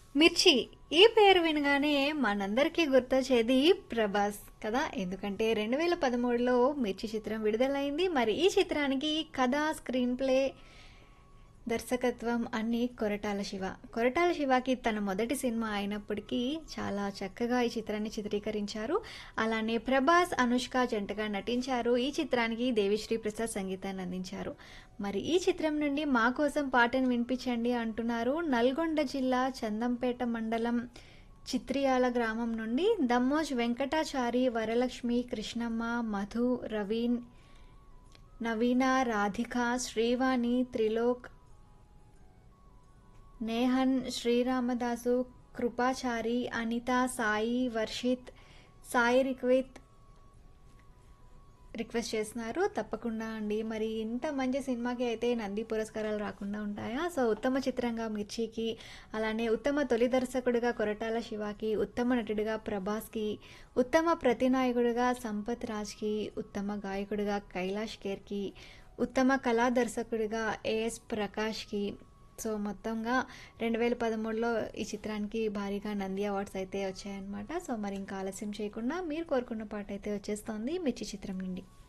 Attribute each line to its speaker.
Speaker 1: మిర్చి ఈ పేరు వినగానే మనందరికీ గుర్తొచ్చేది ప్రభాస్ కదా ఎందుకంటే రెండు వేల పదమూడులో మిర్చి చిత్రం విడుదలైంది మరి ఈ చిత్రానికి కథ స్క్రీన్ ప్లే దర్శకత్వం అన్ని కొరటాల శివ కొరటాల శివకి తన మొదటి సినిమా అయినప్పటికీ చాలా చక్కగా ఈ చిత్రాన్ని చిత్రీకరించారు అలానే ప్రభాస్ అనుష్క జంటగా నటించారు ఈ చిత్రానికి దేవిశ్రీ ప్రసాద్ సంగీతాన్ని అందించారు మరి ఈ చిత్రం నుండి మా కోసం పాటను వినిపించండి అంటున్నారు నల్గొండ జిల్లా చందంపేట మండలం చిత్రియాల గ్రామం నుండి దమ్మోజ్ వెంకటాచారి వరలక్ష్మి కృష్ణమ్మ మధు రవీన్ నవీన రాధిక శ్రీవాణి త్రిలోక్ నేహన్ శ్రీరామదాసు కృపాచారి అనిత సాయి వర్షిత్ సాయి రిక్విత్ రిక్వెస్ట్ చేస్తున్నారు తప్పకుండా అండి మరి ఇంత మంచి సినిమాకి అయితే నంది పురస్కారాలు రాకుండా ఉంటాయా సో ఉత్తమ చిత్రంగా మిర్చికి అలానే ఉత్తమ తొలి దర్శకుడిగా కొరటాల శివాకి ఉత్తమ నటుడిగా ప్రభాస్కి ఉత్తమ ప్రతినాయకుడిగా సంపత్ రాజ్కి ఉత్తమ గాయకుడిగా కైలాష్ కేర్కి ఉత్తమ కళా దర్శకుడిగా ఏఎస్ ప్రకాష్కి సో మొత్తంగా రెండు వేల పదమూడులో ఈ చిత్రానికి భారీగా నంది అవార్డ్స్ అయితే వచ్చాయన్నమాట సో మరి ఇంకా ఆలస్యం చేయకుండా మీరు కోరుకున్న పాట అయితే వచ్చేస్తోంది మిర్చి చిత్రం నుండి